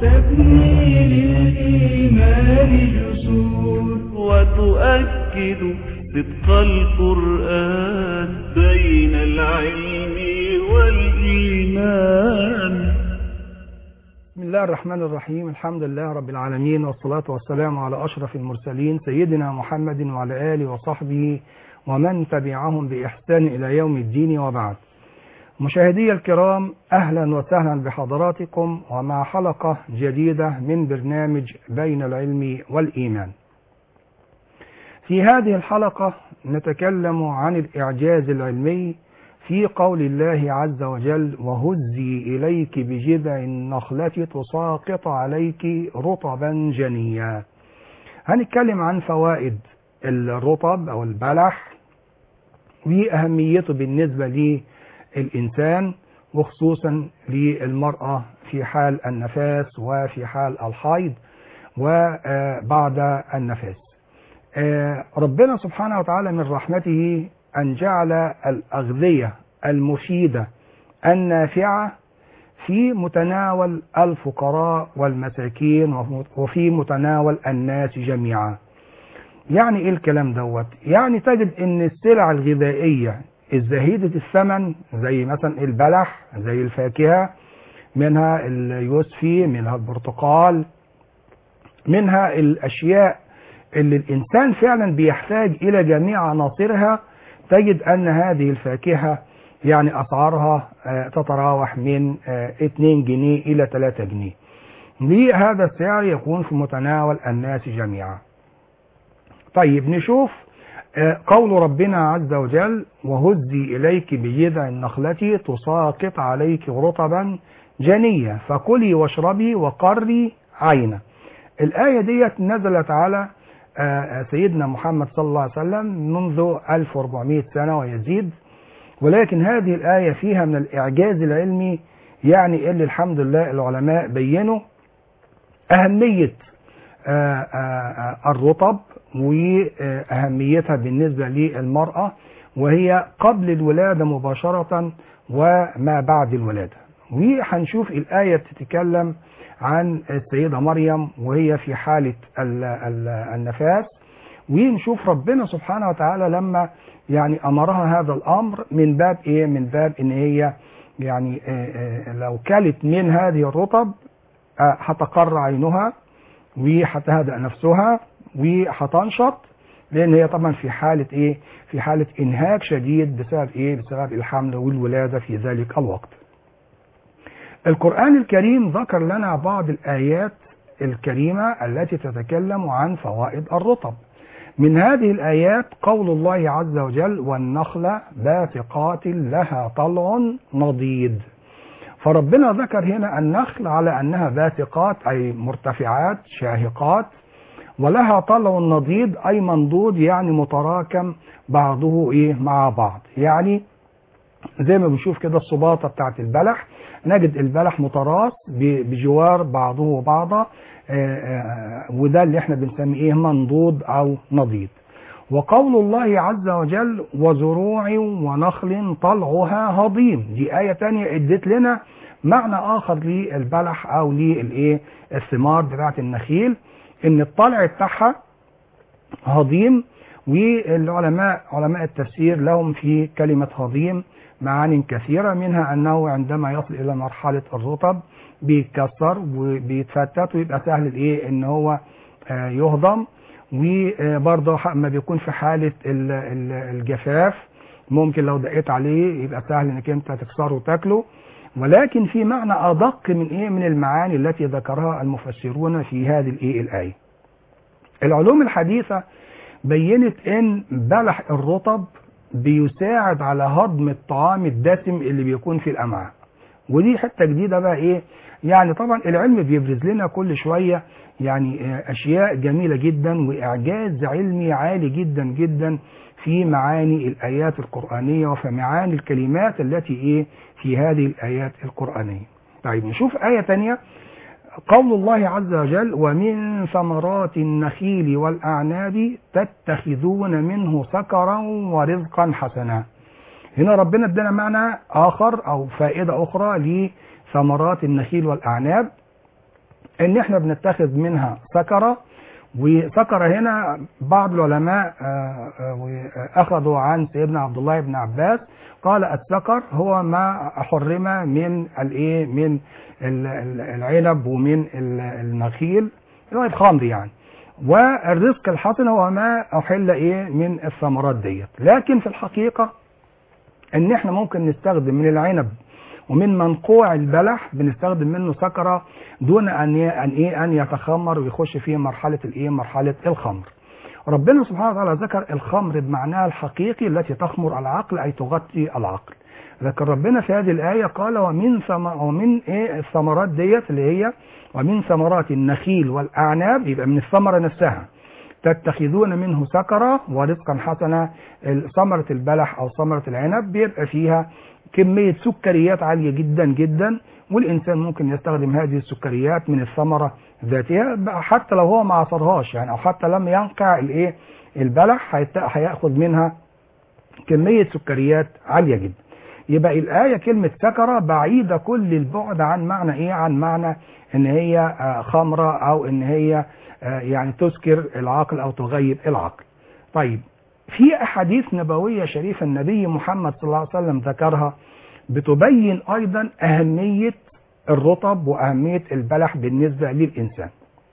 تبني للإيمان جسور وتؤكد صدق القرآن بين العلم والإيمان بسم الله الرحمن الرحيم الحمد لله رب العالمين والصلاة والسلام على أشرف المرسلين سيدنا محمد وعلى آله وصحبه ومن تبعهم بإحسان إلى يوم الدين وبعد مشاهدي الكرام أهلا وسهلا بحضراتكم ومع حلقة جديدة من برنامج بين العلم والإيمان في هذه الحلقة نتكلم عن الإعجاز العلمي في قول الله عز وجل وهزي إليك بجذع النخلة تساقط عليك رطبا جنيا هنتكلم عن فوائد الرطب أو البلح وأهميته بالنسبة للإنسان وخصوصا للمرأة في حال النفاس وفي حال الحيض وبعد النفاس ربنا سبحانه وتعالى من رحمته أن جعل الأغذية المفيدة النافعة في متناول الفقراء والمساكين وفي متناول الناس جميعا يعني ايه الكلام دوت يعني تجد ان السلع الغذائية الزهيدة الثمن زي مثلا البلح زي الفاكهة منها اليوسفي منها البرتقال منها الاشياء اللي الانسان فعلا بيحتاج الى جميع عناصرها تجد ان هذه الفاكهة يعني اسعارها تتراوح من 2 جنيه الى 3 جنيه لهذا السعر يكون في متناول الناس جميعا طيب نشوف قول ربنا عز وجل وهزي إليك بجذع النخلة تساقط عليك رطبا جنيا فكلي واشربي وقري عينا الآية ديت نزلت على سيدنا محمد صلى الله عليه وسلم منذ 1400 سنة ويزيد ولكن هذه الآية فيها من الإعجاز العلمي يعني اللي الحمد لله العلماء بينوا أهمية الرطب وأهميتها بالنسبة للمرأة وهي قبل الولادة مباشرة وما بعد الولادة وهنشوف الآية بتتكلم عن السيدة مريم وهي في حالة النفاس ونشوف ربنا سبحانه وتعالى لما يعني أمرها هذا الأمر من باب إيه من باب إن هي يعني لو كلت من هذه الرطب هتقر عينها وهتهدأ نفسها وهتنشط لان هي طبعا في حاله ايه في حاله انهاك شديد بسبب ايه بسبب الحمل والولاده في ذلك الوقت القران الكريم ذكر لنا بعض الايات الكريمه التي تتكلم عن فوائد الرطب من هذه الايات قول الله عز وجل والنخل باسقات لها طلع نضيد فربنا ذكر هنا النخل على انها باسقات اي مرتفعات شاهقات ولها طلع نضيد اي منضود يعني متراكم بعضه ايه مع بعض يعني زي ما بنشوف كده الصباطه بتاعت البلح نجد البلح متراص بجوار بعضه بعضا وده اللي احنا بنسميه ايه منضود او نضيد وقول الله عز وجل وزروع ونخل طلعها هضيم دي آية تانية ادت لنا معنى آخر للبلح أو للإيه الثمار بتاعة النخيل إن الطلع بتاعها هضيم والعلماء علماء التفسير لهم في كلمة هضيم معان كثيرة منها أنه عندما يصل إلى مرحلة الرطب بيتكسر وبيتفتت ويبقى سهل الإيه إن هو يهضم وبرضه ما بيكون في حالة الجفاف ممكن لو دقيت عليه يبقى سهل انك انت تكسره وتاكله ولكن في معنى ادق من ايه من المعاني التي ذكرها المفسرون في هذه الايه الايه العلوم الحديثة بينت ان بلح الرطب بيساعد على هضم الطعام الدسم اللي بيكون في الامعاء ودي حته جديده بقى ايه يعني طبعا العلم بيبرز لنا كل شويه يعني اشياء جميله جدا واعجاز علمي عالي جدا جدا في معاني الايات القرانيه وفي معاني الكلمات التي ايه في هذه الايات القرانيه. طيب نشوف ايه ثانيه قول الله عز وجل ومن ثمرات النخيل والاعناب تتخذون منه سكرا ورزقا حسنا. هنا ربنا ادانا معنى اخر او فائده اخرى لثمرات النخيل والاعناب ان احنا بنتخذ منها سكرة وسكر هنا بعض العلماء آه، آه، اخذوا عن سيدنا عبد الله بن عباس قال السكر هو ما حرم من الايه من ال- ال- العنب ومن ال- النخيل اللي هو الخمر يعني والرزق الحسن هو ما احل ايه من الثمرات ديت لكن في الحقيقه ان احنا ممكن نستخدم من العنب ومن منقوع البلح بنستخدم منه سكرة دون ان ي- ان ايه ان يتخمر ويخش فيه مرحله الايه مرحله الخمر ربنا سبحانه وتعالى ذكر الخمر بمعناها الحقيقي التي تخمر العقل اي تغطي العقل لكن ربنا في هذه الايه قال ومن ثم ومن ايه الثمرات ديت اللي هي ومن ثمرات النخيل والاعناب يبقى من الثمره نفسها تتخذون منه سكرة ورزقا حسنا ثمرة البلح أو ثمرة العنب بيبقى فيها كمية سكريات عالية جدا جدا والإنسان ممكن يستخدم هذه السكريات من الثمرة ذاتها بقى حتى لو هو ما عصرهاش يعني أو حتى لم ينقع الإيه البلح هيت- هياخد منها كمية سكريات عالية جدا يبقى الآية كلمة سكرة بعيدة كل البعد عن معنى إيه عن معنى إن هي آه، خمرة أو إن هي آه، يعني تسكر العقل أو تغيب العقل طيب في أحاديث نبوية شريفة النبي محمد صلى الله عليه وسلم ذكرها بتبين أيضا أهمية الرطب وأهمية البلح بالنسبة للإنسان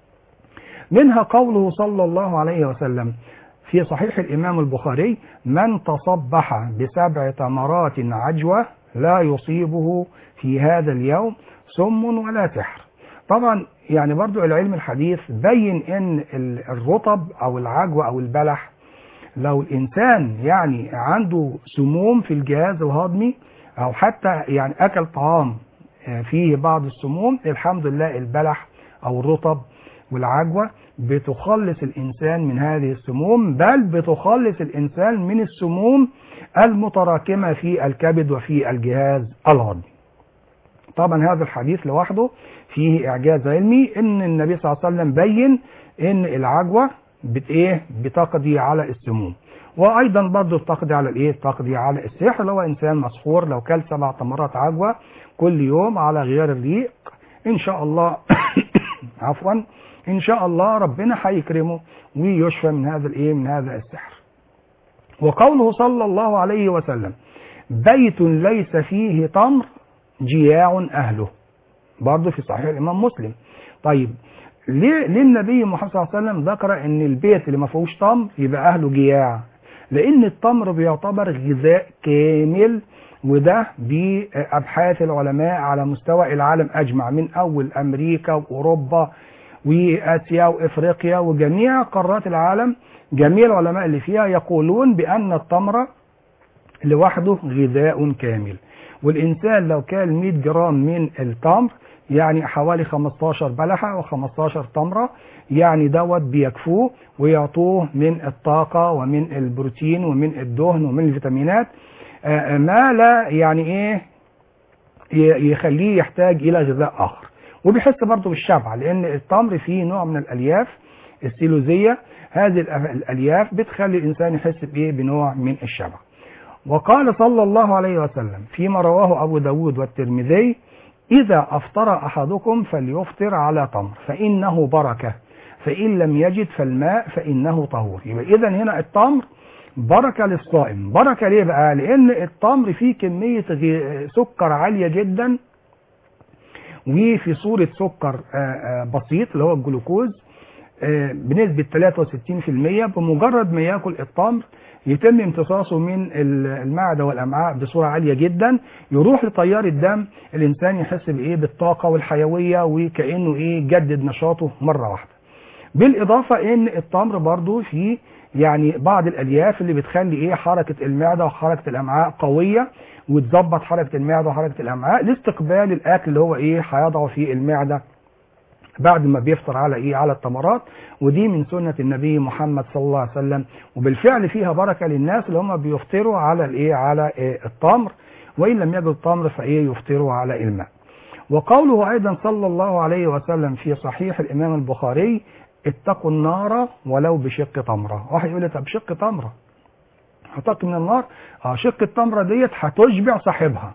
منها قوله صلى الله عليه وسلم في صحيح الإمام البخاري من تصبح بسبع تمرات عجوة لا يصيبه في هذا اليوم سم ولا سحر طبعا يعني برضو العلم الحديث بين ان ال- الرطب او العجوة او البلح لو الانسان يعني عنده سموم في الجهاز الهضمي او حتى يعني اكل طعام آه، فيه بعض السموم الحمد لله البلح او الرطب والعجوة بتخلص الإنسان من هذه السموم بل بتخلص الإنسان من السموم المتراكمة في الكبد وفي الجهاز الهضمي طبعا هذا الحديث لوحده فيه إعجاز علمي إن النبي صلى الله عليه وسلم بين إن العجوة بت إيه بتقضي على السموم وأيضا برضه بتقضي على الإيه تقضي على السحر لو إنسان مسحور لو كل سبع تمرات عجوة كل يوم على غيار الريق إن شاء الله عفوا ان شاء الله ربنا هيكرمه ويشفى من هذا الايه من هذا السحر وقوله صلى الله عليه وسلم بيت ليس فيه تمر جياع اهله برضه في صحيح الامام مسلم طيب ليه ليه النبي محمد صلى الله عليه وسلم ذكر ان البيت اللي ما فيهوش تمر يبقى اهله جياع لان التمر بيعتبر غذاء كامل وده بابحاث العلماء على مستوى العالم اجمع من اول امريكا واوروبا واسيا وافريقيا وجميع قارات العالم جميع العلماء اللي فيها يقولون بان التمر لوحده غذاء كامل والانسان لو كان 100 جرام من التمر يعني حوالي 15 بلحة و15 تمرة يعني دوت بيكفوه ويعطوه من الطاقة ومن البروتين ومن الدهن ومن الفيتامينات آه، ما لا يعني ايه ي- يخليه يحتاج الى غذاء اخر وبيحس برضه بالشبع لان التمر فيه نوع من الالياف السيلوزيه هذه الأ- الالياف بتخلي الانسان يحس بايه بنوع من الشبع وقال صلى الله عليه وسلم فيما رواه ابو داود والترمذي اذا افطر احدكم فليفطر على تمر فانه بركه فان لم يجد فالماء فانه طهور يبقى اذا هنا التمر بركه للصائم بركه ليه بقى لان التمر فيه كميه غي- سكر عاليه جدا وفي صورة سكر آه، آه، بسيط اللي هو الجلوكوز آه، بنسبة 63% بمجرد ما ياكل التمر يتم امتصاصه من ال- المعدة والأمعاء بصورة عالية جدا يروح لتيار الدم الإنسان يحس بإيه بالطاقة والحيوية وكأنه إيه جدد نشاطه مرة واحدة بالإضافة إن التمر برضو فيه يعني بعض الألياف اللي بتخلي إيه حركة المعدة وحركة الأمعاء قوية وتظبط حركة المعدة وحركة الأمعاء لاستقبال الأكل اللي هو إيه هيضعه في المعدة بعد ما بيفطر على ايه على التمرات ودي من سنة النبي محمد صلى الله عليه وسلم وبالفعل فيها بركة للناس اللي هم بيفطروا على الايه على إيه التمر وان لم يجد التمر فايه يفطروا على الماء وقوله ايضا صلى الله عليه وسلم في صحيح الامام البخاري اتقوا النار ولو بشق تمرة واحد يقول لي طب شق تمرة هتقي من النار اه شق التمرة ديت هتشبع صاحبها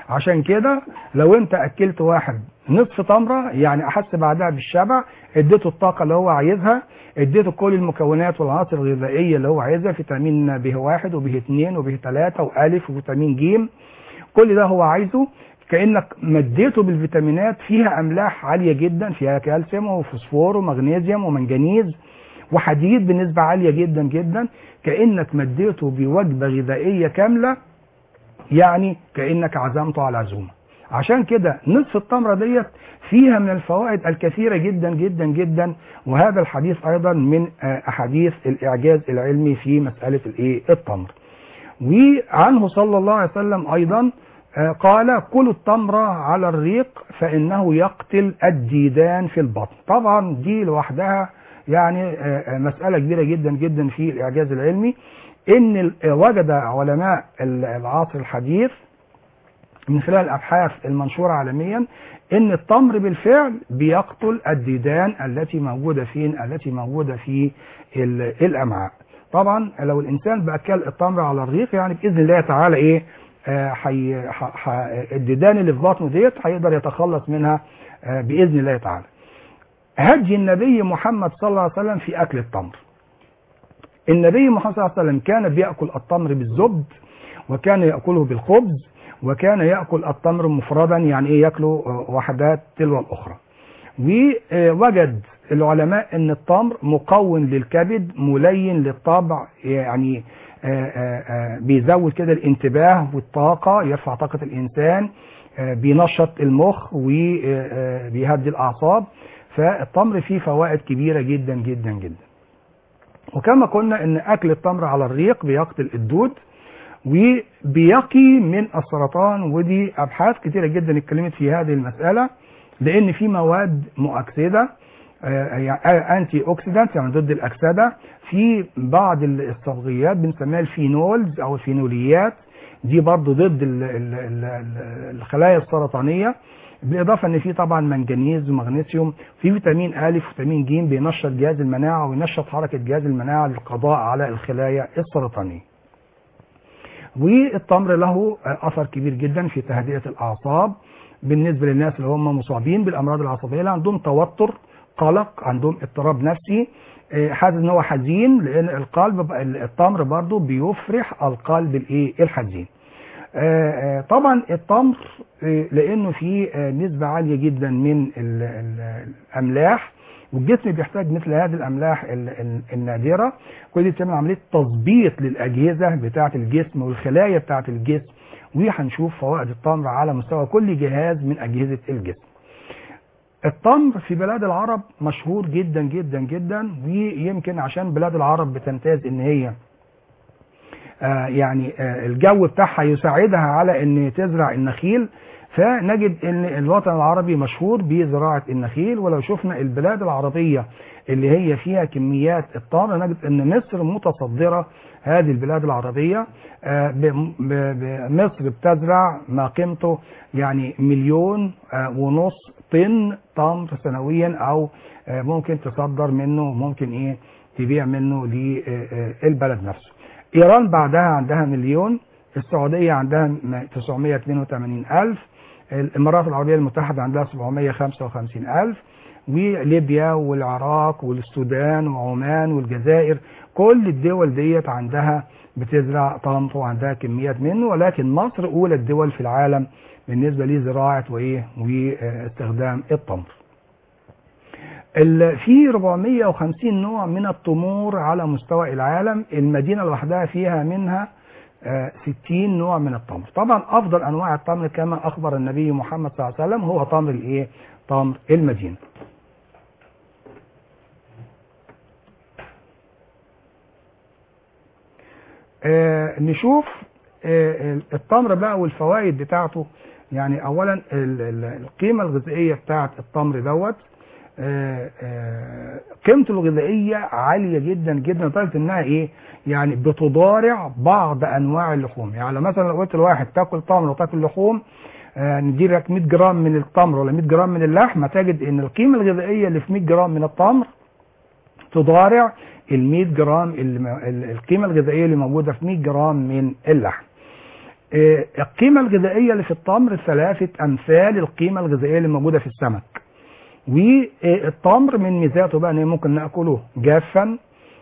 عشان كده لو انت اكلت واحد نصف تمره يعني احس بعدها بالشبع اديته الطاقه اللي هو عايزها اديته كل المكونات والعناصر الغذائيه اللي هو عايزها فيتامين ب 1 وب 2 وب 3 والف وفيتامين ج كل ده هو عايزه كانك مديته بالفيتامينات فيها املاح عاليه جدا فيها كالسيوم وفوسفور ومغنيسيوم ومنجنيز وحديد بنسبه عاليه جدا جدا كانك مديته بوجبه غذائيه كامله يعني كانك عزمته على عزومه عشان كده نصف التمره ديت فيها من الفوائد الكثيره جدا جدا جدا وهذا الحديث ايضا من آه، احاديث الاعجاز العلمي في مساله الايه التمر وعنه صلى الله عليه وسلم ايضا آه، قال كلوا التمر على الريق فانه يقتل الديدان في البطن طبعا دي لوحدها يعني آه، آه، مساله كبيره جدا جدا في الاعجاز العلمي ان ال- وجد علماء ال- العصر الحديث من خلال الابحاث المنشوره عالميا ان التمر بالفعل بيقتل الديدان التي موجوده فين التي موجوده في ال- الامعاء طبعا لو الانسان باكل التمر على الريق يعني باذن الله تعالى ايه آه، حي ح- ح- الديدان اللي في بطنه ديت هيقدر يتخلص منها آه، باذن الله تعالى هدي النبي محمد صلى الله عليه وسلم في اكل التمر النبي محمد صلى الله عليه وسلم كان بياكل التمر بالزبد وكان ياكله بالخبز وكان ياكل التمر مفردا يعني ايه ياكله آه، وحدات تلو الاخرى ووجد العلماء ان التمر مقوم للكبد ملين للطبع يعني آه، آه، آه، بيزود كده الانتباه والطاقة يرفع طاقة الإنسان آه، بينشط المخ وبيهدي الأعصاب فالتمر فيه فوائد كبيرة جدا جدا جدا وكما قلنا ان اكل التمر على الريق بيقتل الدود وبيقي من السرطان ودي ابحاث كتيره جدا اتكلمت في هذه المساله لان في مواد مؤكسده آه، يعني انتي اوكسيدانت يعني ضد الاكسده في بعض الصبغيات بنسميها الفينولز او الفينوليات دي برضو ضد ال- ال- ال- ال- الخلايا السرطانيه بالاضافه ان في طبعا منجنيز ومغنيسيوم في فيتامين ا وفيتامين ج بينشط جهاز المناعه وينشط حركه جهاز المناعه للقضاء على الخلايا السرطانيه. والتمر له اثر كبير جدا في تهدئه الاعصاب بالنسبه للناس اللي هم مصابين بالامراض العصبيه اللي عندهم توتر قلق عندهم اضطراب نفسي آه، حاسس ان هو حزين لان القلب ب- التمر برضو بيفرح القلب الايه الحزين آه، آه، طبعا التمر آه، لانه فيه آه، نسبه عاليه جدا من ال- ال- الاملاح والجسم بيحتاج مثل هذه الاملاح ال- ال- النادره كل دي بتعمل عمليه تظبيط للاجهزه بتاعه الجسم والخلايا بتاعه الجسم وهنشوف فوائد التمر على مستوى كل جهاز من اجهزه الجسم. التمر في بلاد العرب مشهور جدا جدا جدا ويمكن عشان بلاد العرب بتمتاز ان هي آه، يعني آه، الجو بتاعها يساعدها على ان تزرع النخيل فنجد ان الوطن العربي مشهور بزراعه النخيل ولو شفنا البلاد العربيه اللي هي فيها كميات التمر نجد ان مصر متصدره هذه البلاد العربيه آه، ب- ب- بمصر بتزرع ما قيمته يعني مليون آه، ونص طن تمر سنويا او آه، ممكن تصدر منه ممكن ايه تبيع منه للبلد نفسه ايران بعدها عندها مليون السعوديه عندها م- 982 الف الامارات العربيه المتحده عندها 755 الف وليبيا والعراق والسودان وعمان والجزائر كل الدول ديت عندها بتزرع تمر وعندها كميات منه ولكن مصر اولى الدول في العالم بالنسبه لزراعه وايه واستخدام التمر ال- في 450 نوع من التمور على مستوى العالم المدينة لوحدها فيها منها آه، 60 نوع من التمر طبعا أفضل أنواع التمر كما أخبر النبي محمد صلى الله عليه وسلم هو تمر الإيه تمر المدينة آه، نشوف آه، التمر بقى والفوائد بتاعته يعني اولا ال- ال- القيمه الغذائيه بتاعه التمر دوت آه، آه، قيمته الغذائيه عاليه جدا جدا لدرجه انها ايه يعني بتضارع بعض انواع اللحوم يعني مثلا لو قلت لواحد تاكل تمر وتاكل لحوم آه، نديلك 100 جرام من التمر ولا 100 جرام من اللحم هتجد ان القيمه الغذائيه اللي في 100 جرام من التمر تضارع ال 100 جرام اللي م- ال- القيمه الغذائيه اللي موجوده في 100 جرام من اللحم آه، القيمة الغذائية اللي في التمر ثلاثة أمثال القيمة الغذائية اللي موجودة في السمك والتمر من ميزاته بقى ان ممكن ناكله جافا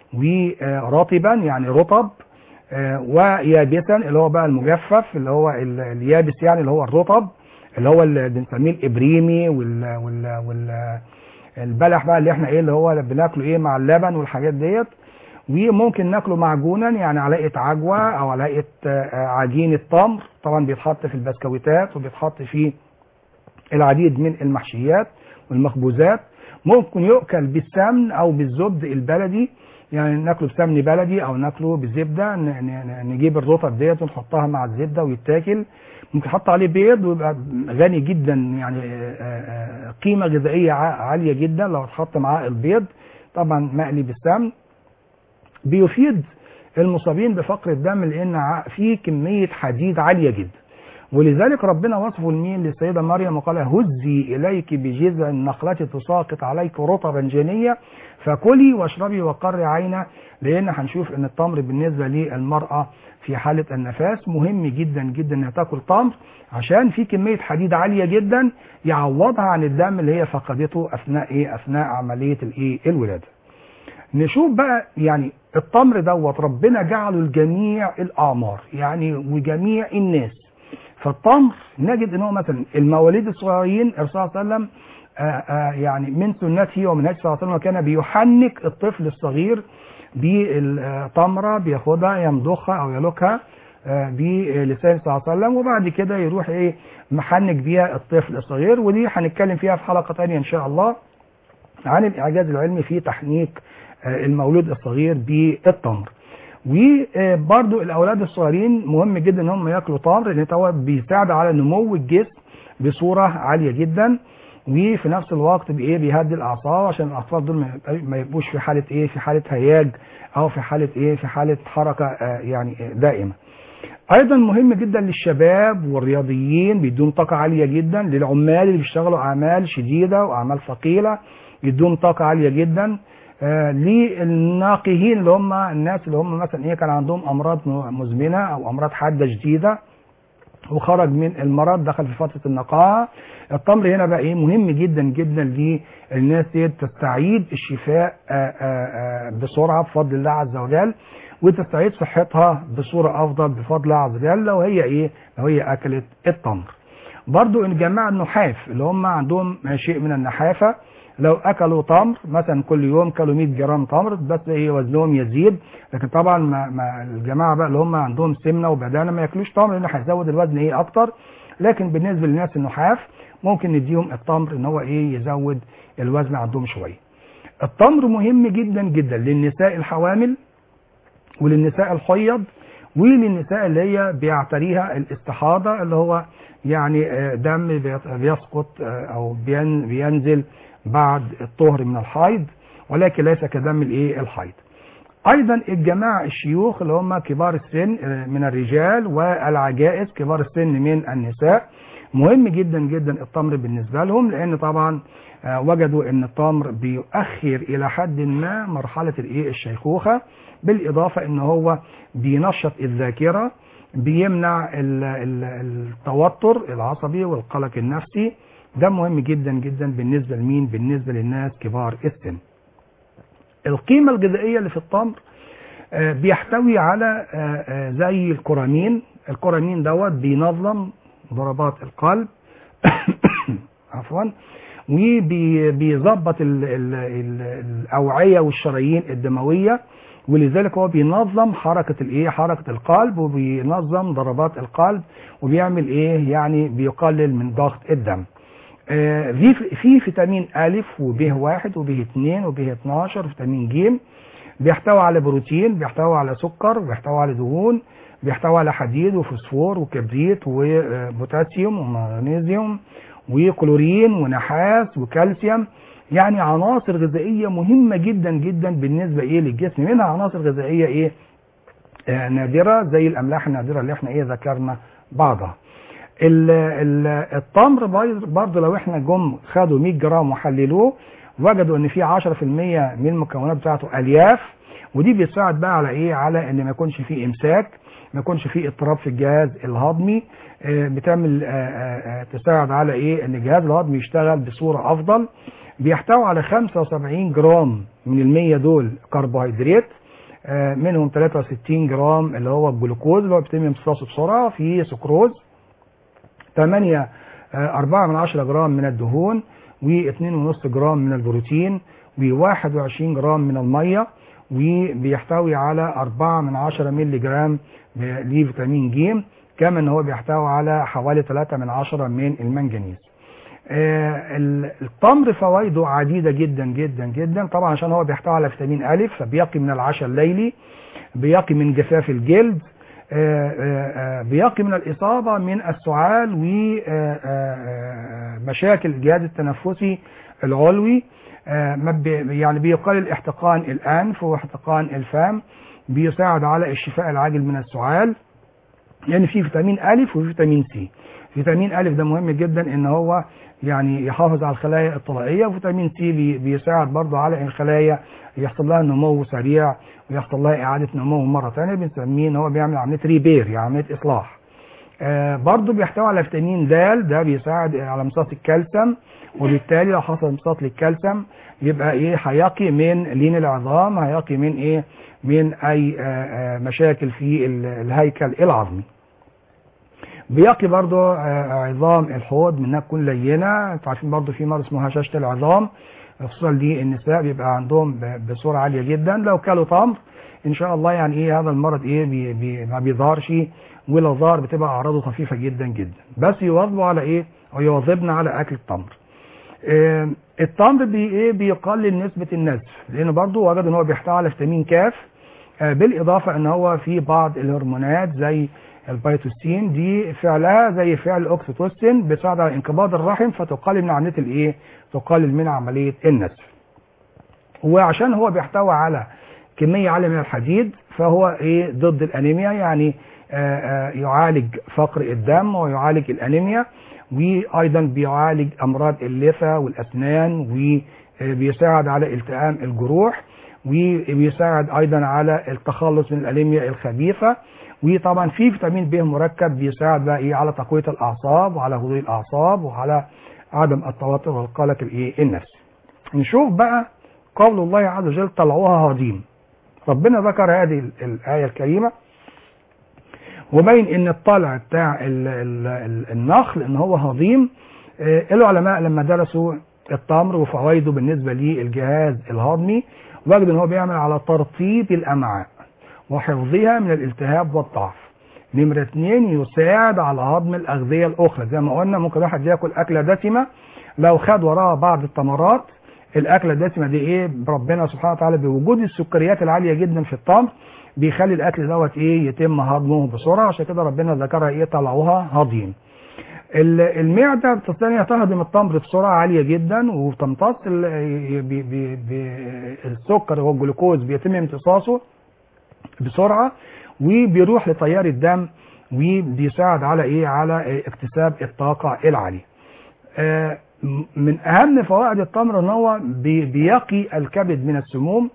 ورطبا يعني رطب آه، ويابسا اللي هو بقى المجفف اللي هو ال- اليابس يعني اللي هو الرطب اللي هو اللي بنسميه الابريمي وال وال وال البلح بقى اللي احنا ايه اللي هو بناكله ايه مع اللبن والحاجات ديت وممكن ناكله معجونا يعني على هيئه عجوه او على هيئه آه، عجين التمر طبعا بيتحط في البسكويتات وبيتحط في العديد من المحشيات والمخبوزات ممكن يؤكل بالسمن او بالزبد البلدي يعني ناكله بسمن بلدي او ناكله بالزبده ن- ن- نجيب الرطب ديت ونحطها مع الزبده ويتاكل ممكن نحط عليه بيض ويبقى غني جدا يعني آه، آه، قيمه غذائيه ع- عاليه جدا لو اتحط معاه البيض طبعا مقلي بالسمن بيفيد المصابين بفقر الدم لان ع- فيه كميه حديد عاليه جدا ولذلك ربنا وصفه لمين للسيده مريم وقال هزي اليك بجذع النخله تساقط عليك رطبا جنيا فكلي واشربي وقري عينا لان هنشوف ان التمر بالنسبه للمراه في حاله النفاس مهم جدا جدا انها تاكل تمر عشان في كميه حديد عاليه جدا يعوضها عن الدم اللي هي فقدته اثناء ايه اثناء عمليه الايه الولاده نشوف بقى يعني التمر دوت ربنا جعله لجميع الاعمار يعني وجميع الناس فالتمر نجد ان هو مثلا المواليد الصغيرين الرسول صلى الله عليه وسلم آه، آه، يعني من سنته ومن هديه صلى الله عليه وسلم كان بيحنك الطفل الصغير بالتمره بياخدها يمضخها او يلوكها آه، بلسان صلى الله عليه وسلم وبعد كده يروح ايه محنك بيها الطفل الصغير ودي هنتكلم فيها في حلقه ثانيه ان شاء الله عن الاعجاز العلمي في تحنيك آه، المولود الصغير بالتمر وبرضو الاولاد الصغيرين مهم جدا ان هم ياكلوا تمر لان هو بيساعد على نمو الجسم بصوره عاليه جدا وفي نفس الوقت بايه بيهدي الاعصاب عشان الاطفال دول ما يبقى- ما يبقوش في حاله ايه في حاله هياج او في حاله ايه في حاله حركه آه، يعني آه، دائمه ايضا مهم جدا للشباب والرياضيين بيدون طاقه عاليه جدا للعمال اللي بيشتغلوا اعمال شديده واعمال ثقيله يدون طاقه عاليه جدا آه للناقهين اللي هم الناس اللي هم مثلا ايه كان عندهم امراض مزمنه او امراض حاده شديده وخرج من المرض دخل في فتره النقاهه التمر هنا بقى ايه مهم جدا جدا للناس دي تستعيد الشفاء آه، آه، آه، بسرعه بفضل الله عز وجل وتستعيد صحتها بصوره افضل بفضل الله عز وجل لو هي ايه لو هي اكلت التمر برضو ان جماعه النحاف اللي هم عندهم شيء من النحافه لو اكلوا تمر مثلا كل يوم كلوا 100 جرام تمر بس ايه وزنهم يزيد لكن طبعا ما, ما الجماعه بقى اللي هم عندهم سمنه وبدانه ما ياكلوش تمر لان هيزود الوزن ايه اكتر لكن بالنسبه للناس النحاف ممكن نديهم التمر ان هو ايه يزود الوزن عندهم شويه التمر مهم جدا جدا للنساء الحوامل وللنساء الحيض وللنساء اللي هي بيعتريها الاستحاضة اللي هو يعني آه، دم بيت- بيسقط آه، أو بين- بينزل بعد الطهر من الحيض ولكن ليس كدم الايه الحيض ايضا الجماعه الشيوخ اللي هم كبار السن آه، من الرجال والعجائز كبار السن من النساء مهم جدا جدا التمر بالنسبه لهم لان طبعا آه، وجدوا ان التمر بيؤخر الى حد ما مرحله الايه الشيخوخه بالاضافه ان هو بينشط الذاكره بيمنع ال- ال- التوتر العصبي والقلق النفسي ده مهم جدا جدا بالنسبه لمين بالنسبه للناس كبار السن القيمه الغذائيه اللي في التمر آه، بيحتوي على آه، آه، زي الكورامين الكورامين دوت بينظم ضربات القلب عفوا وبيظبط ال- ال- ال- الاوعيه والشرايين الدمويه ولذلك هو بينظم حركه الايه حركه القلب وبينظم ضربات القلب وبيعمل ايه يعني بيقلل من ضغط الدم آه، في في فيتامين أ وب واحد وب 2 وب 12 وفيتامين ج بيحتوي على بروتين بيحتوي على سكر بيحتوي على دهون بيحتوي على حديد وفوسفور وكبريت وبوتاسيوم ومغنيسيوم وكلورين ونحاس وكالسيوم يعني عناصر غذائيه مهمه جدا جدا بالنسبه ايه للجسم منها عناصر غذائيه ايه آه، نادره زي الاملاح النادره اللي احنا ايه ذكرنا بعضها ال- ال- التمر بايظ- برضه لو احنا جم خدوا 100 جرام وحللوه وجدوا ان في 10% من المكونات بتاعته الياف ودي بتساعد بقى على ايه على ان ما يكونش فيه امساك ما يكونش فيه اضطراب في الجهاز الهضمي آه، بتعمل آه، آه، آه، تساعد على ايه ان الجهاز الهضمي يشتغل بصوره افضل بيحتوي على 75 جرام من المية دول كربوهيدرات آه، منهم 63 جرام اللي هو الجلوكوز اللي هو بيتم امتصاصه بسرعه في سكروز 8 4 من 10 جرام من الدهون و2.5 جرام من البروتين و21 جرام من الميه وبيحتوي على 4 من 10 مللي جرام لفيتامين ج كما ان هو بيحتوي على حوالي 3 من 10 من المنجنيز آه، ال- التمر فوائده عديدة جدا جدا جدا طبعا عشان هو بيحتوي على فيتامين أ فبيقي من العشاء الليلي بيقي من جفاف الجلد آه، آه، آه، بيقي من الإصابة من السعال ومشاكل الجهاز التنفسي العلوي آه، ما بي- يعني بيقلل احتقان الأنف واحتقان الفم بيساعد على الشفاء العاجل من السعال يعني في فيتامين أ وفي فيتامين سي فيتامين أ ده مهم جدا ان هو يعني يحافظ على الخلايا الطلائيه وفيتامين سي بي- بيساعد برضه على ان الخلايا يحصل لها نمو سريع ويحصل لها اعاده نمو مره ثانيه بنسميه ان هو بيعمل عمليه ريبير يعني عمليه اصلاح آه برضه بيحتوي على فيتامين د ده بيساعد على امتصاص الكالسيوم وبالتالي لو حصل امتصاص للكالسيوم يبقى ايه هيقي من لين العظام هيقي من ايه من اي آه آه مشاكل في ال- الهيكل العظمي بيقي برضو آه، عظام الحوض من انها تكون لينه انتوا عارفين برضو في مرض اسمه هشاشه العظام خصوصا دي النساء بيبقى عندهم ب- بصوره عاليه جدا لو كلوا تمر ان شاء الله يعني ايه هذا المرض ايه بي بي ما بيظهرش ولو ظهر بتبقى اعراضه خفيفه جدا جدا بس يواظبوا على ايه او يواظبنا على اكل التمر آه، التمر بي ايه بيقلل نسبه النزف لان برضو وجدوا ان هو بيحتوي على فيتامين كاف آه، بالاضافه ان هو في بعض الهرمونات زي البيتوسين دي فعلها زي فعل الاوكسيتوسين بتساعد على انقباض الرحم فتقلل من عمليه الايه؟ تقلل من عمليه النزف. وعشان هو بيحتوي على كميه عاليه من الحديد فهو ايه ضد الانيميا يعني آه، آه، يعالج فقر الدم ويعالج الانيميا وايضا بيعالج امراض اللثه والاسنان وبيساعد على التئام الجروح وبيساعد ايضا على التخلص من الانيميا الخبيثه وطبعا في فيتامين ب مركب بيساعد بقى ايه على تقويه الاعصاب وعلى هدوء الاعصاب وعلى عدم التوتر والقلق الايه النفسي. نشوف بقى قول الله عز وجل طلعوها هضيم. ربنا ذكر هذه ال- الايه الكريمه وبين ان الطلع بتاع ال ال ال النخل ان هو هضيم آه، العلماء لما درسوا التمر وفوائده بالنسبه للجهاز الهضمي وجدوا ان هو بيعمل على ترطيب الامعاء وحفظها من الالتهاب والضعف نمرة اتنين يساعد على هضم الأغذية الأخرى زي ما قلنا ممكن واحد ياكل أكلة دسمة لو خد وراها بعض التمرات الأكلة الدسمة دي إيه ربنا سبحانه وتعالى بوجود السكريات العالية جدا في التمر بيخلي الأكل دوت إيه يتم هضمه بسرعة عشان كده ربنا ذكرها إيه طلعوها هضيم ال- المعدة بتستطيع إنها تهضم التمر بسرعة عالية جدا وتمتص ال- بي- بي- بي- السكر والجلوكوز بيتم امتصاصه بسرعه وبيروح لتيار الدم وبيساعد على ايه على اكتساب الطاقه العاليه آه، م- من اهم فوائد التمر ان هو بي- بيقي الكبد من السموم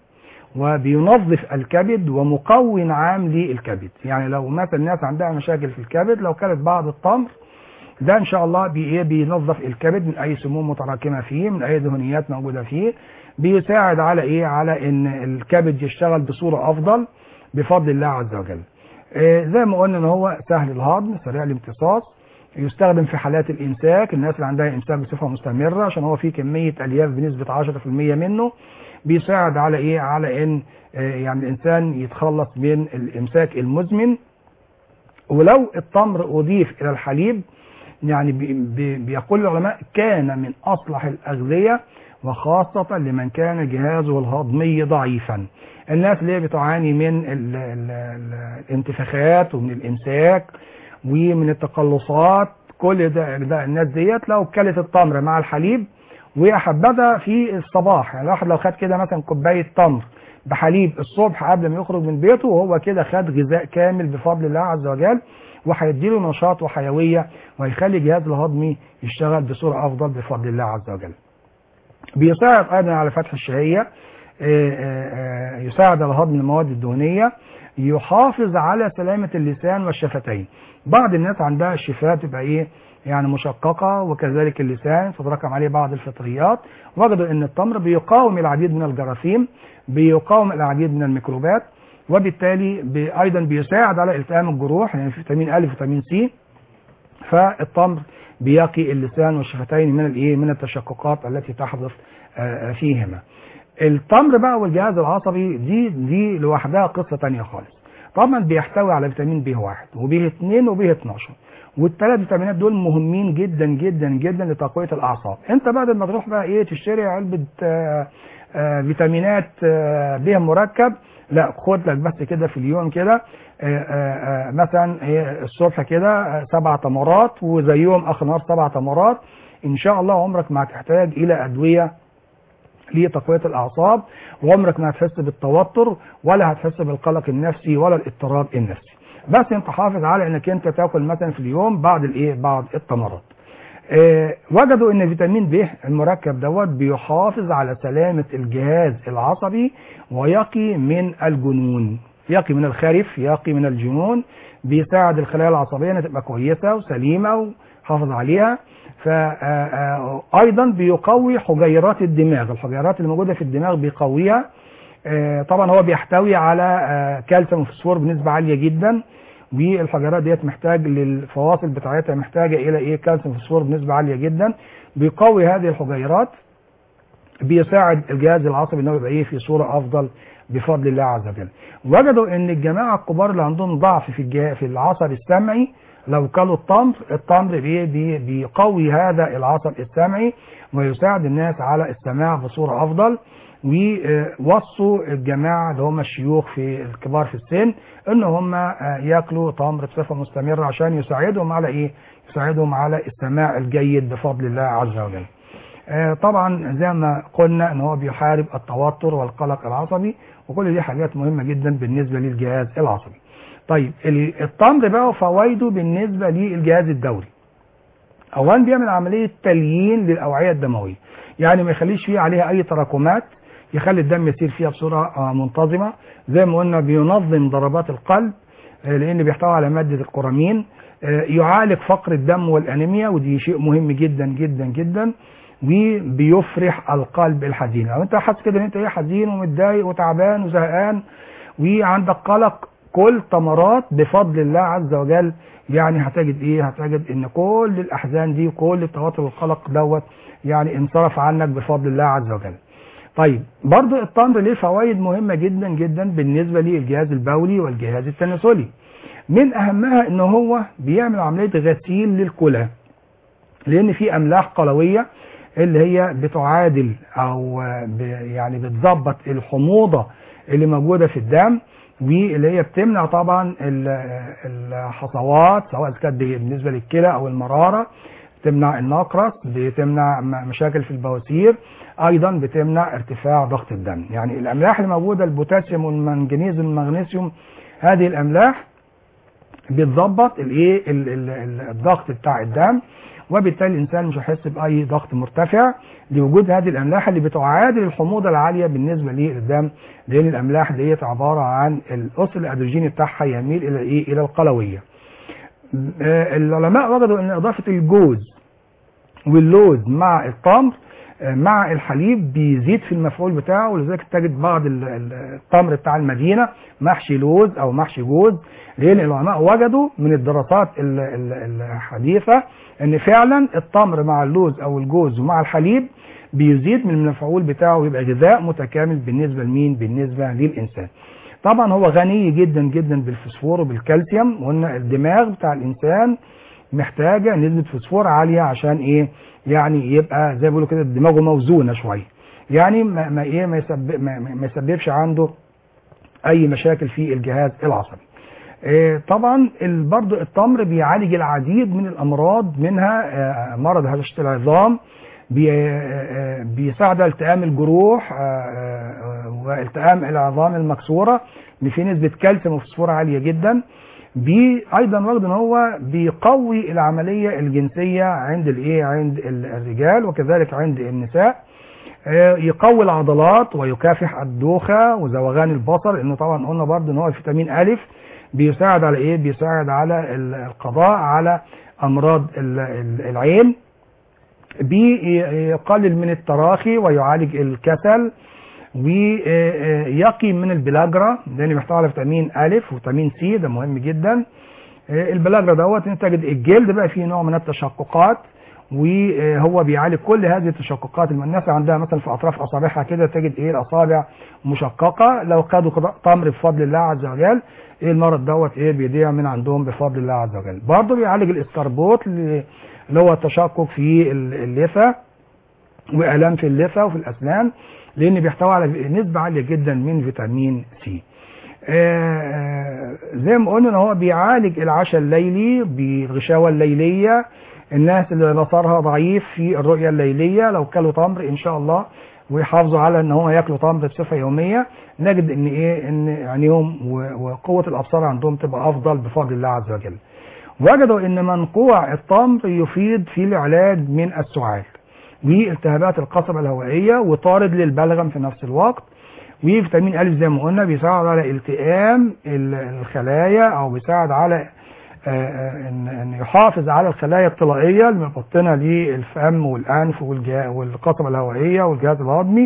وبينظف الكبد ومقوي عام للكبد يعني لو مثلا الناس عندها مشاكل في الكبد لو كلت بعض التمر ده ان شاء الله بي إيه بينظف الكبد من اي سموم متراكمه فيه من اي دهنيات موجوده فيه بيساعد على ايه على ان الكبد يشتغل بصوره افضل بفضل الله عز وجل آه، زي ما قلنا ان هو سهل الهضم سريع الامتصاص يستخدم في حالات الامساك الناس اللي عندها امساك بصفه مستمره عشان هو فيه كميه الياف بنسبه 10% منه بيساعد على ايه على ان آه، يعني الانسان يتخلص من الامساك المزمن ولو التمر اضيف الى الحليب يعني بي- بي- بيقول العلماء كان من اصلح الاغذيه وخاصة لمن كان جهازه الهضمي ضعيفا الناس اللي هي بتعاني من ال ال ال الانتفاخات ومن الامساك ومن التقلصات كل ده, ده الناس ديت لو كلت التمر مع الحليب وهي حبذا في الصباح يعني الواحد لو خد كده مثلا كوبايه تمر بحليب الصبح قبل ما يخرج من بيته وهو كده خد غذاء كامل بفضل الله عز وجل وهيديله نشاط وحيويه وهيخلي الجهاز الهضمي يشتغل بصوره افضل بفضل الله عز وجل. بيساعد ايضا على فتح الشهيه آه، آه، آه، يساعد على هضم المواد الدهنيه يحافظ على سلامة اللسان والشفتين بعض الناس عندها الشفاه تبقى ايه يعني مشققة وكذلك اللسان تتراكم عليه بعض الفطريات وجدوا ان التمر بيقاوم العديد من الجراثيم بيقاوم العديد من الميكروبات وبالتالي بي ايضا بيساعد على التئام الجروح يعني فيتامين ا وفيتامين سي فالتمر بيقي اللسان والشفتين من الايه من التشققات التي تحدث آه، آه، فيهما التمر بقى والجهاز العصبي دي دي لوحدها قصه تانية خالص طبعا بيحتوي على فيتامين بي 1 وبي 2 وبي 12 والثلاث فيتامينات دول مهمين جدا جدا جدا لتقويه الاعصاب انت بعد ما تروح بقى ايه تشتري علبه آه، آه، فيتامينات آه، بها مركب لا خد لك بس كده في اليوم كده آه، آه، آه، مثلا إيه الصبح كده آه، سبع تمرات وزيهم اخر نهار سبع تمرات ان شاء الله عمرك ما هتحتاج الى ادويه لتقويه الاعصاب وعمرك ما هتحس بالتوتر ولا هتحس بالقلق النفسي ولا الاضطراب النفسي بس انت حافظ على انك انت تاكل مثلا في اليوم بعد الايه بعض التمرات آه، وجدوا ان فيتامين ب المركب دوت بيحافظ على سلامه الجهاز العصبي ويقي من الجنون يقي من الخرف يقي من الجنون بيساعد الخلايا العصبيه انها تبقى كويسه وسليمه وحافظ عليها فايضا بيقوي حجيرات الدماغ الحجيرات اللي موجوده في الدماغ بيقويها آه، طبعا هو بيحتوي على آه، كالسيوم وفوسفور بنسبه عاليه جدا والحجرات ديت محتاج للفواصل بتاعتها محتاجه الى ايه كالسيوم وفوسفور بنسبه عاليه جدا بيقوي هذه الحجيرات بيساعد الجهاز العصبي انه يبقى ايه في صوره افضل بفضل الله عز وجل وجدوا ان الجماعه الكبار اللي عندهم ضعف في الجهاز في العصب السمعي لو كلوا التمر التمر بي بي بيقوي هذا العصب السمعي ويساعد الناس على السماع بصوره افضل ووصوا الجماعه اللي هم الشيوخ في الكبار في السن ان هم آه، ياكلوا تمر بصفه مستمره عشان يساعدهم على ايه؟ يساعدهم على السماع الجيد بفضل الله عز وجل. آه، طبعا زي ما قلنا ان هو بيحارب التوتر والقلق العصبي وكل دي حاجات مهمه جدا بالنسبه للجهاز العصبي. طيب ال- التمر بقى فوائده بالنسبه للجهاز الدوري. اولا بيعمل عمليه تليين للاوعيه الدمويه يعني ما يخليش فيه عليها اي تراكمات يخلي الدم يسير فيها بصوره آه، منتظمه زي ما قلنا بينظم ضربات القلب آه، لان بيحتوي على ماده القرامين آه، يعالج فقر الدم والانيميا ودي شيء مهم جدا جدا جدا وبيفرح القلب الحزين لو انت حاسس كده ان انت ايه حزين ومتضايق وتعبان وزهقان وعندك قلق كل تمرات بفضل الله عز وجل يعني هتجد ايه هتجد ان كل الاحزان دي وكل التوتر والقلق دوت يعني انصرف عنك بفضل الله عز وجل طيب برضو التمر ليه فوائد مهمة جدا جدا بالنسبة للجهاز البولي والجهاز التناسلي من اهمها ان هو بيعمل عملية غسيل للكلى لان في املاح قلوية اللي هي بتعادل او ب- يعني بتظبط الحموضة اللي موجودة في الدم واللي هي بتمنع طبعا ال- الحصوات سواء كانت بالنسبة للكلى او المرارة بتمنع النقرس بتمنع م- مشاكل في البواسير ايضا بتمنع ارتفاع ضغط الدم يعني الاملاح اللي موجوده البوتاسيوم والمنجنيز والمغنيسيوم هذه الاملاح بتظبط الايه ال- ال- ال- الضغط بتاع الدم وبالتالي الانسان مش هيحس باي ضغط مرتفع لوجود هذه الاملاح اللي بتعادل الحموضه العاليه بالنسبه للدم لان الاملاح ديت عباره عن الاصل الادروجيني بتاعها يميل الى ايه الى القلويه آه، العلماء وجدوا ان اضافه الجوز واللوز مع التمر آه، مع الحليب بيزيد في المفعول بتاعه ولذلك تجد بعض ال- ال- التمر بتاع المدينه محشي لوز او محشي جوز لان العلماء وجدوا من الدراسات ال- ال- الحديثه ان فعلا التمر مع اللوز او الجوز ومع الحليب بيزيد من المفعول بتاعه ويبقى غذاء متكامل بالنسبه لمين؟ بالنسبه للانسان. طبعا هو غني جدا جدا بالفوسفور وبالكالسيوم وقلنا الدماغ بتاع الانسان محتاجه نسبه فوسفور عاليه عشان ايه؟ يعني يبقى زي ما بيقولوا كده دماغه موزونه شويه. يعني ما, ما ايه ما, يسبب ما, ما ما يسببش عنده اي مشاكل في الجهاز العصبي. إيه طبعا ال- برضو التمر بيعالج العديد من الامراض منها آه، مرض هشاشه العظام بي- آه، آه، بيساعد على التئام الجروح آه، آه، والتئام العظام المكسوره اللي فيه نسبه كالسيوم وفوسفور عاليه جدا بي ايضا واخد ان هو بيقوي العمليه الجنسيه عند الايه عند ال- الرجال وكذلك عند النساء آه، يقوي العضلات ويكافح الدوخة وزوغان البصر لانه طبعا قلنا برضه ان هو فيتامين الف بيساعد على ايه بيساعد على ال- القضاء على امراض ال- ال- العين بيقلل من التراخي ويعالج الكسل ويقي من البلاجرا لان بيحتوي على فيتامين الف وفيتامين سي ده مهم جدا آه، البلاجرا دوت انت تجد الجلد بقى فيه نوع من التشققات وهو بيعالج كل هذه التشققات اللي الناس عندها مثلا في اطراف اصابعها كده تجد ايه الاصابع مشققه لو خدوا قضاء تمر بفضل الله عز وجل ايه المرض دوت ايه بيضيع من عندهم بفضل الله عز وجل برضه بيعالج الاسكربوت اللي اللي هو التشقق في ال- اللثه والام في اللثه وفي الاسنان لان بيحتوي على نسبه عاليه جدا من فيتامين سي آه، زي ما قلنا ان هو بيعالج العشاء الليلي بالغشاوه الليليه الناس اللي بصرها ضعيف في الرؤيه الليليه لو كلوا تمر ان شاء الله ويحافظوا على ان هم ياكلوا تمر بصفه يوميه نجد ان ايه ان عينيهم و- وقوه الابصار عندهم تبقى افضل بفضل الله عز وجل. وجدوا ان منقوع التمر يفيد في العلاج من السعال والتهابات القصبة الهوائية وطارد للبلغم في نفس الوقت وفيتامين ألف زي ما قلنا بيساعد على التئام ال- الخلايا أو بيساعد على آه، آه، ان إن يحافظ على الخلايا الطلائيه المبطنه للفم والانف والجا- والقصبه الهوائيه والجهاز الهضمي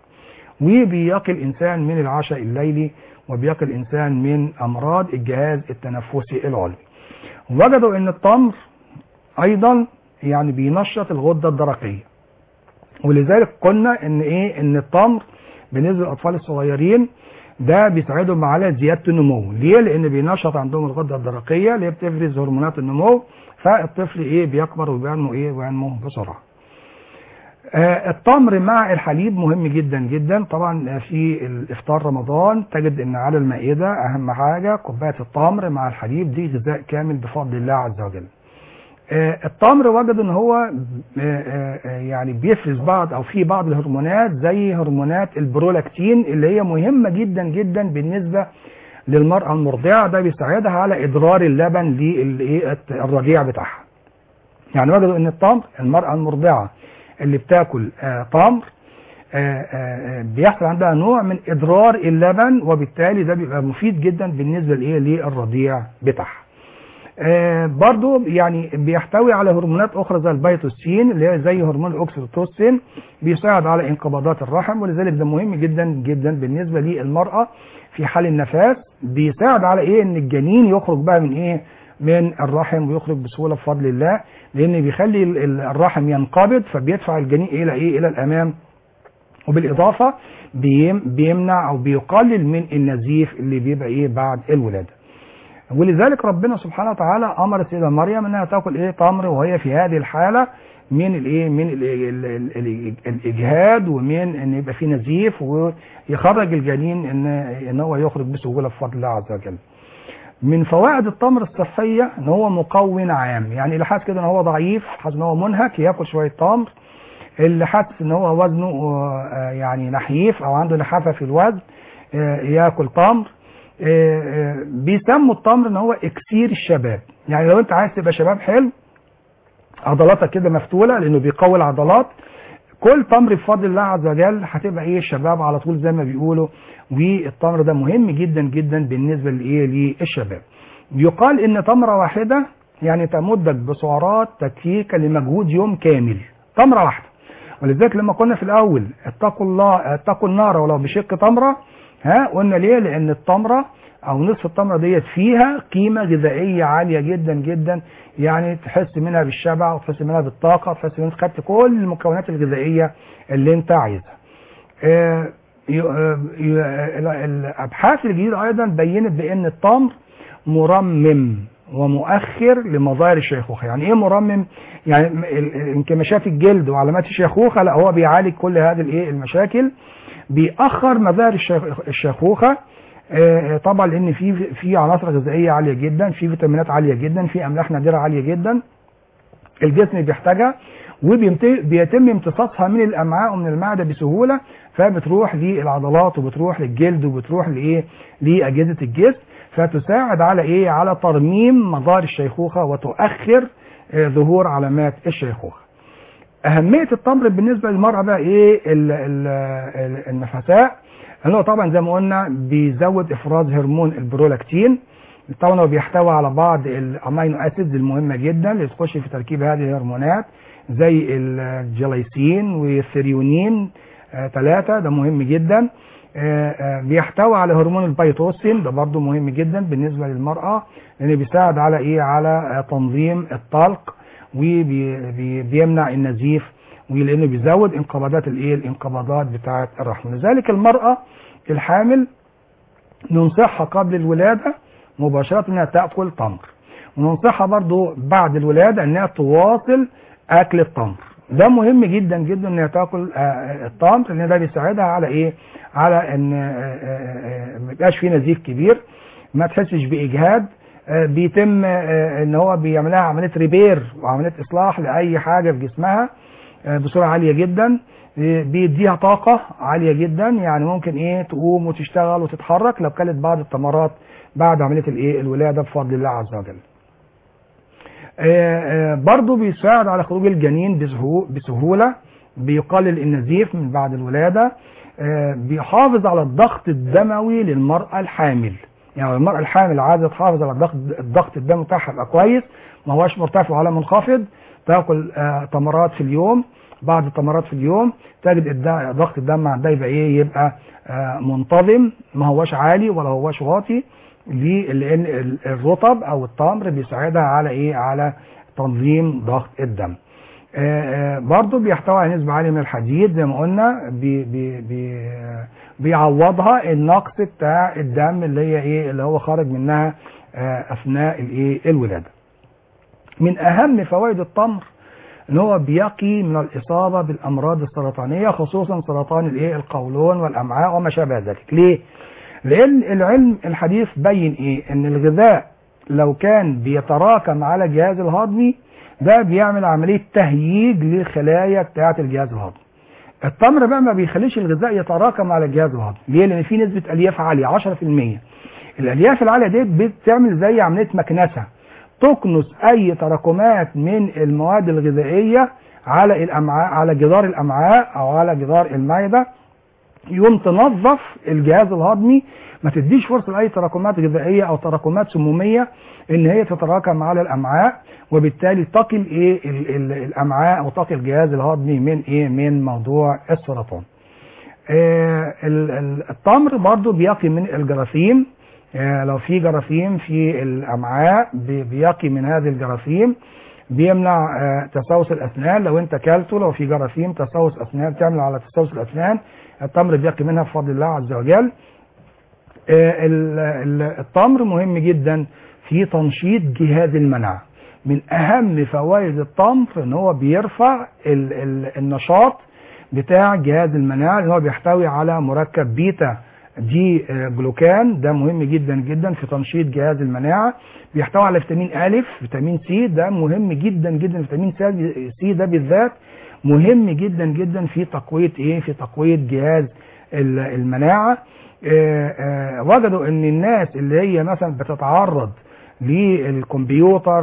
وبيقي الانسان من العشاء الليلي وبيقي الانسان من امراض الجهاز التنفسي العلوي. وجدوا ان التمر ايضا يعني بينشط الغده الدرقيه. ولذلك قلنا ان ايه ان التمر بالنسبه للاطفال الصغيرين ده بيساعدهم على زياده النمو ليه لان بينشط عندهم الغده الدرقيه اللي هي بتفرز هرمونات النمو فالطفل ايه بيكبر وبينمو ايه وينمو بسرعه آه التمر مع الحليب مهم جدا جدا طبعا في الافطار رمضان تجد ان على المائده اهم حاجه كوبايه التمر مع الحليب دي غذاء كامل بفضل الله عز وجل آه، التمر وجد ان هو آه، آه، آه، يعني بيفرز بعض او في بعض الهرمونات زي هرمونات البرولاكتين اللي هي مهمه جدا جدا بالنسبه للمراه المرضعه ده بيساعدها على ادرار اللبن للرضيع بتاعها. يعني وجدوا ان التمر المراه المرضعه اللي بتاكل آه، تمر آه، آه، آه، بيحصل عندها نوع من ادرار اللبن وبالتالي ده بيبقى مفيد جدا بالنسبه لايه للرضيع بتاعها. آه، برضو يعني بيحتوي على هرمونات اخرى زي البيتوسين اللي هي زي هرمون الاكسيتوسين بيساعد على انقباضات الرحم ولذلك ده مهم جدا جدا بالنسبه للمراه في حال النفاس بيساعد على ايه ان الجنين يخرج بقى من ايه من الرحم ويخرج بسهوله بفضل الله لان بيخلي ال- ال- الرحم ينقبض فبيدفع الجنين الى ايه الى الامام وبالاضافه بيم- بيمنع او بيقلل من النزيف اللي بيبقى ايه بعد الولاده ولذلك ربنا سبحانه وتعالى امر السيده مريم انها تاكل ايه تمر وهي في هذه الحاله من الايه من ال ال ال ال الاجهاد ومن ان يبقى في نزيف ويخرج الجنين ان ان هو يخرج بسهوله بفضل الله عز وجل. من فوائد التمر الصحيه ان هو مقوي عام يعني اللي حاسس كده ان هو ضعيف حاسس ان هو منهك ياكل شويه تمر اللي حاسس ان هو وزنه آه، يعني نحيف او عنده نحافه في الوزن آه، ياكل تمر آه، آه، بيسموا التمر ان هو اكسير الشباب يعني لو انت عايز تبقى شباب حلو عضلاتك كده مفتوله لانه بيقوي العضلات كل تمر بفضل الله عز وجل هتبقى ايه شباب على طول زي ما بيقولوا والتمر ده مهم جدا جدا بالنسبه لايه للشباب يقال ان تمره واحده يعني تمدك بسعرات تكفيك لمجهود يوم كامل تمره واحده ولذلك لما قلنا في الاول اتقوا الله اتقوا النار ولو بشق تمره ها قلنا ليه لان التمره او نصف التمره ديت فيها قيمه غذائيه عاليه جدا جدا يعني تحس منها بالشبع وتحس منها بالطاقه وتحس منها خدت كل المكونات الغذائيه اللي انت عايزها آه، ي- آه، ي- آه، الابحاث الجديده ايضا بينت بان التمر مرمم ومؤخر لمظاهر الشيخوخه يعني ايه مرمم يعني م- ال- ال- انكماشات الجلد وعلامات الشيخوخه لا هو بيعالج كل هذه الايه المشاكل بيأخر مظاهر الشيخ- الشيخوخه آه، طبعا لان في في عناصر غذائيه عاليه جدا في فيتامينات عاليه جدا في املاح نادره عاليه جدا الجسم بيحتاجها وبيتم امتصاصها من الامعاء ومن المعده بسهوله فبتروح للعضلات وبتروح للجلد وبتروح لايه لاجهزه الجسم فتساعد على ايه على ترميم مظاهر الشيخوخه وتؤخر آه، ظهور علامات الشيخوخه اهميه التمر بالنسبه للمراه بقى ايه ال- ال- ال- النفساء اللي هو طبعا زي ما قلنا بيزود افراز هرمون البرولاكتين طبعا هو بيحتوي على بعض الامينو اسيدز المهمه جدا اللي تخش في تركيب هذه الهرمونات زي الجلايسين والثريونين ثلاثة ده مهم جدا آه، آه، بيحتوي على هرمون البيتوسين ده برضو مهم جدا بالنسبة للمرأة لأنه بيساعد على إيه على آه، تنظيم الطلق وبيمنع النزيف ولأنه بيزود انقباضات الإيه الانقباضات بتاعة الرحم لذلك المرأة الحامل ننصحها قبل الولادة مباشرة انها تأكل تمر وننصحها برضو بعد الولادة انها تواصل اكل التمر ده مهم جدا جدا انها تاكل آه، التمر لان ده بيساعدها على ايه على ان آه، آه، آه، ما يبقاش فيه نزيف كبير ما تحسش باجهاد آه، بيتم آه، ان هو بيعملها عمليه ريبير وعمليه اصلاح لاي حاجه في جسمها آه، بسرعه عاليه جدا آه، بيديها طاقه عاليه جدا يعني ممكن ايه تقوم وتشتغل وتتحرك لو كلت بعض التمرات بعد عمليه الايه الولاده بفضل الله عز وجل. آه، آه، برضو بيساعد على خروج الجنين بسهو- بسهوله بيقلل النزيف من بعد الولاده آه، بيحافظ على الضغط الدموي للمراه الحامل يعني المراه الحامل عايزه تحافظ على الضغط الضغط الدم بتاعها يبقى كويس ما هوش مرتفع ولا منخفض تاكل آه، تمرات في اليوم بعض التمرات في اليوم تجد الد- ضغط الدم عندها يبقى ايه يبقى آه، منتظم ما هوش عالي ولا هوش واطي ليه؟ لان ال- الرطب او التمر بيساعدها على ايه على تنظيم ضغط الدم آه، آه، برضو بيحتوي على نسبة عالية من الحديد زي ما قلنا بي بي بي بيعوضها النقص بتاع الدم اللي هي ايه اللي هو خارج منها آه، اثناء الايه الولادة من اهم فوائد التمر ان هو بيقي من الاصابة بالامراض السرطانية خصوصا سرطان الايه القولون والامعاء وما شابه ذلك ليه لان العلم الحديث بين ايه ان الغذاء لو كان بيتراكم على الجهاز الهضمي ده بيعمل عملية تهييج للخلايا بتاعة الجهاز الهضمي التمر بقى ما بيخليش الغذاء يتراكم على الجهاز الهضمي ليه لان في نسبة الياف عالية 10% الالياف العالية دي بتعمل زي عملية مكنسة تكنس اي تراكمات من المواد الغذائية على الامعاء على جدار الامعاء او على جدار المعدة يوم تنظف الجهاز الهضمي ما تديش فرصه لاي تراكمات غذائيه او تراكمات سموميه ان هي تتراكم على الامعاء وبالتالي تقي الايه ال- ال- الامعاء او تقي الجهاز الهضمي من ايه من موضوع السرطان. آه، ال- ال- التمر برضو بيقي من الجراثيم آه، لو في جراثيم في الامعاء بي- بيقي من هذه الجراثيم بيمنع آه، تسوس الاسنان لو انت كلته لو في جراثيم تسوس اسنان تعمل على تسوس الاسنان التمر بيقي منها بفضل الله عز وجل آه، ال- ال- التمر مهم جدا في تنشيط جهاز المناعة من أهم فوائد التمر إن هو بيرفع ال ال النشاط بتاع جهاز المناعة لأن هو بيحتوي على مركب بيتا دي آه، جلوكان ده مهم جدا جدا في تنشيط جهاز المناعة بيحتوي على فيتامين أ فيتامين سي ده مهم جدا جدا فيتامين سي ده بالذات مهم جدا جدا في تقوية إيه في تقوية جهاز ال- المناعة آه، آه، وجدوا ان الناس اللي هي مثلا بتتعرض للكمبيوتر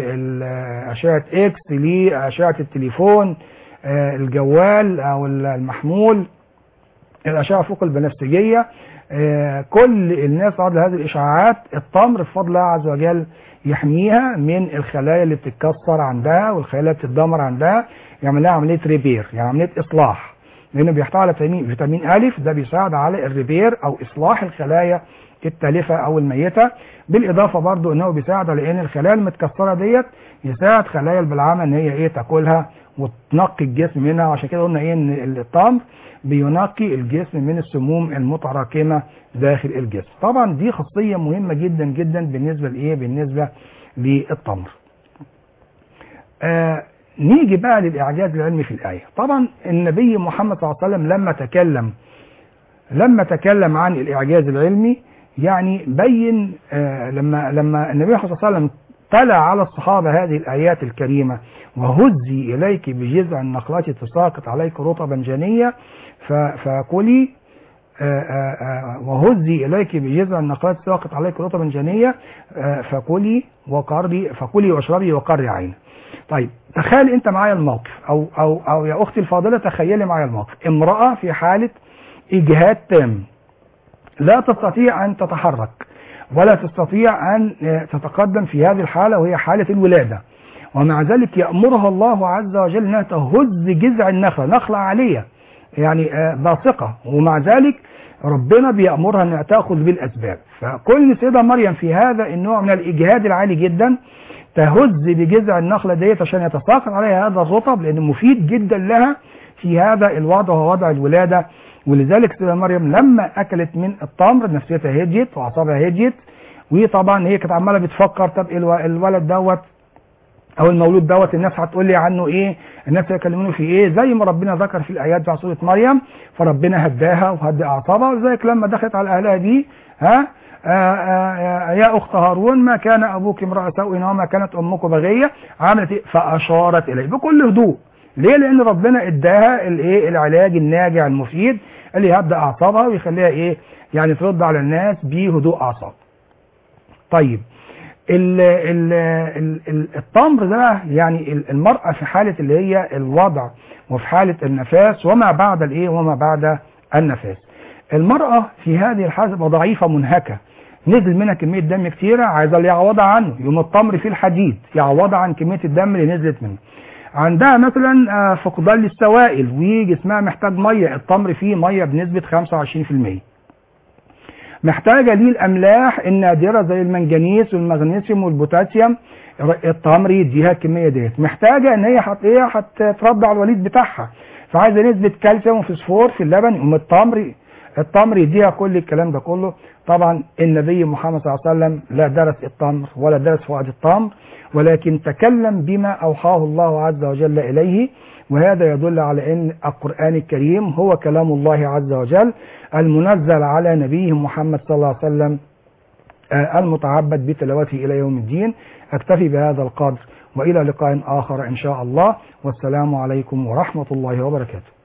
لأشعة اكس لأشعة التليفون آه، الجوال او المحمول الأشعة فوق البنفسجية آه، كل الناس تعرض لهذه الإشعاعات التمر بفضل الله عز وجل يحميها من الخلايا اللي بتتكسر عندها والخلايا اللي بتتدمر عندها يعمل لها عملية ريبير يعني عملية إصلاح لأنه بيحتوي على فيتامين فيتامين أ ده بيساعد على الريبير أو إصلاح الخلايا التالفة أو الميتة بالإضافة برضو إنه بيساعد على إن الخلايا المتكسرة ديت يساعد خلايا البلعامة إن هي إيه تاكلها وتنقي الجسم منها عشان كده قلنا إيه إن التمر بينقي الجسم من السموم المتراكمة داخل الجسم طبعا دي خاصية مهمة جدا جدا بالنسبة لإيه بالنسبة للتمر آه نيجي بقى للإعجاز العلمي في الآية طبعا النبي محمد صلى الله عليه وسلم لما تكلم لما تكلم عن الإعجاز العلمي يعني بين آه لما لما النبي صلى الله عليه وسلم تلا على الصحابة هذه الآيات الكريمة وهزي إليك بجذع النخلة تساقط عليك رطبا جنيا ف- فكلي آه، آه، آه، وهزي إليك بجذع النخلة تساقط عليك رطبا جنيا آه، فكلي وقري فكلي واشربي وقري عينك طيب تخيل انت معايا الموقف او او او يا اختي الفاضله تخيلي معايا الموقف امراه في حاله اجهاد تام لا تستطيع ان تتحرك ولا تستطيع ان تتقدم في هذه الحاله وهي حاله الولاده ومع ذلك يامرها الله عز وجل انها تهز جذع النخله نخله عاليه يعني آه، باثقه ومع ذلك ربنا بيامرها انها تاخذ بالاسباب فكل السيده مريم في هذا النوع من الاجهاد العالي جدا تهز بجذع النخله ديت عشان يتساقط عليها هذا الرطب لانه مفيد جدا لها في هذا الوضع وهو وضع الولاده ولذلك سيدة مريم لما اكلت من التمر نفسيتها هديت واعصابها هديت وطبعا هي كانت عماله بتفكر طب الو- الولد دوت او المولود دوت الناس هتقول لي عنه ايه الناس هيكلموني في ايه زي ما ربنا ذكر في الايات بتاع سوره مريم فربنا هداها وهدى اعصابها وذلك لما دخلت على اهلها دي ها آآ آآ يا اخت هارون ما كان ابوك امرأ سوء وما كانت امك بغيه عملت ايه فاشارت اليه بكل هدوء ليه لان ربنا اداها الايه العلاج الناجع المفيد اللي يهدى اعصابها ويخليها ايه يعني ترد على الناس بهدوء اعصاب طيب ال ال ال ال التمر ده يعني ال- المرأة في حالة اللي هي الوضع وفي حالة النفاس وما بعد الايه وما بعد النفاس المرأة في هذه الحالة تبقى ضعيفة منهكة نزل منها كمية دم كتيرة عايزة اللي يعوضها عنه يوم التمر فيه الحديد يعوضها عن كمية الدم اللي نزلت منه عندها مثلا آه، فقدان للسوائل وجسمها محتاج مية التمر فيه مية بنسبة 25% محتاجة ليه الأملاح النادرة زي المنجنيز والمغنيسيوم والبوتاسيوم التمر يديها الكمية ديت محتاجة إن هي حت إيه هترضع الوليد بتاعها فعايزة نسبة كالسيوم وفوسفور في اللبن يقوم التمر التمر يديها كل الكلام ده كله طبعا النبي محمد صلى الله عليه وسلم لا درس التمر ولا درس فوائد التمر ولكن تكلم بما أوحاه الله عز وجل إليه وهذا يدل على أن القرآن الكريم هو كلام الله عز وجل المنزل على نبيه محمد صلى الله عليه وسلم آه، المتعبد بتلاوته إلى يوم الدين أكتفي بهذا القدر وإلى لقاء آخر إن شاء الله والسلام عليكم ورحمة الله وبركاته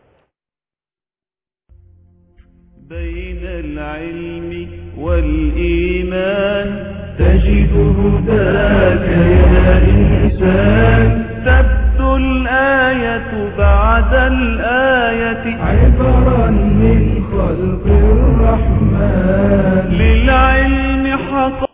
بين العلم والإيمان تجد هداك يا إنسان تبدو الآية بعد الآية عبرا من خلق الرحمن للعلم حق